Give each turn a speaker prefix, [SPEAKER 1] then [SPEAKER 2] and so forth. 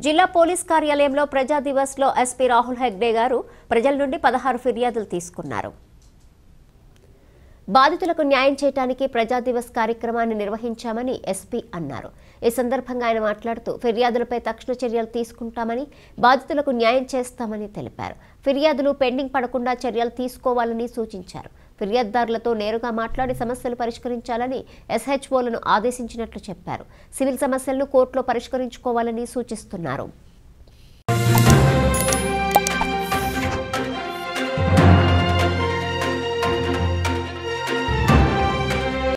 [SPEAKER 1] జిల్లా పోలీస్ కార్యాలయంలో ప్రజా దివస్ లో ఎస్పీ రాహుల్ హెగ్డే గారు ప్రజల నుండి పదహారు ఫిర్యాదులు తీసుకున్నారు బాధితులకు న్యాయం చేయడానికి ప్రజా దివస్ కార్యక్రమాన్ని నిర్వహించామని ఎస్పీ అన్నారు ఈ సందర్భంగా ఆయన మాట్లాడుతూ ఫిర్యాదులపై తక్షణ చర్యలు తీసుకుంటామని బాధితులకు న్యాయం చేస్తామని తెలిపారు ఫిర్యాదులు పెండింగ్ పడకుండా చర్యలు తీసుకోవాలని సూచించారు ఫిర్యాదుదారులతో నేరుగా మాట్లాడి సమస్యలు పరిష్కరించాలని ఎస్హెచ్ఓలను ఆదేశించినట్లు చెప్పారు సివిల్ సమస్యలను కోర్టులో పరిష్కరించుకోవాలని సూచిస్తున్నారు